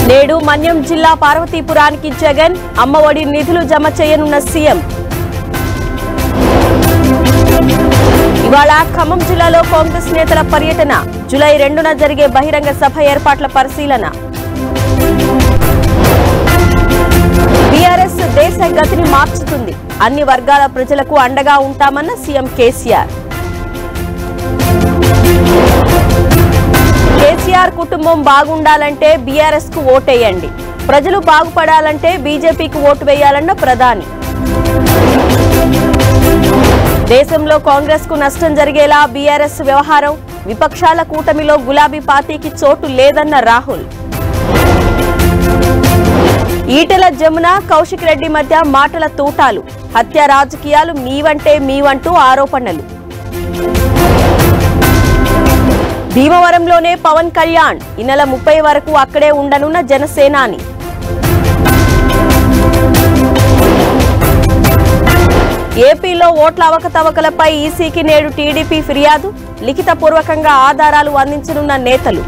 నేడు మన్యం జిల్లా పార్వతీపురానికి జగన్ అమ్మఒడి నిధులు జమ చేయనున్న సీఎం ఇవాళ ఖమ్మం జిల్లాలో కాంగ్రెస్ నేతల పర్యటన జూలై రెండున జరిగే బహిరంగ సభ ఏర్పాట్ల పరిశీలన బీఆర్ఎస్ దేశ గతిని మార్చుతుంది అన్ని వర్గాల ప్రజలకు అండగా ఉంటామన్న సీఎం కేసీఆర్ కేసీఆర్ కుటుంబం బాగుండాలంటే బీఆర్ఎస్ కు ఓటేయండి ప్రజలు బాగుపడాలంటే బీజేపీకి ఓటు వేయాలన్న ప్రధాని దేశంలో కాంగ్రెస్ కు నష్టం జరిగేలా బీఆర్ఎస్ వ్యవహారం విపక్షాల కూటమిలో గులాబీ పార్టీకి చోటు లేదన్న రాహుల్ ఈటెల జమున కౌశిక్ రెడ్డి మధ్య మాటల తూటాలు హత్య రాజకీయాలు మీవంటే మీవంటూ ఆరోపణలు భీమవరంలోనే పవన్ కళ్యాణ్ ఈ నెల ముప్పై వరకు అక్కడే ఉండనున్న జనసేనాని ఏపీలో ఓట్ల అవకతవకలపై ఈసీకి నేడు టీడీపీ ఫిర్యాదు లిఖితపూర్వకంగా ఆధారాలు అందించనున్న నేతలు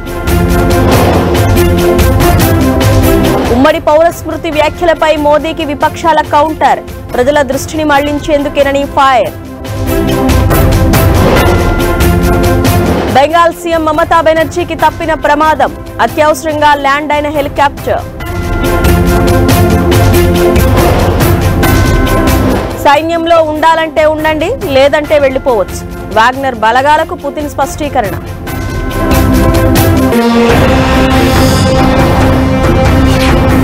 ఉమ్మడి పౌర స్మృతి వ్యాఖ్యలపై మోదీకి విపక్షాల కౌంటర్ ప్రజల దృష్టిని మళ్లించేందుకేనని ఫైర్ బెంగాల్ సీఎం మమతా బెనర్జీకి తప్పిన ప్రమాదం అత్యవసరంగా ల్యాండ్ అయిన హెలికాప్టర్ సైన్యంలో ఉండాలంటే ఉండండి లేదంటే వెళ్లిపోవచ్చు వాగ్నర్ బలగాలకు పుతిన్ స్పష్టీకరణ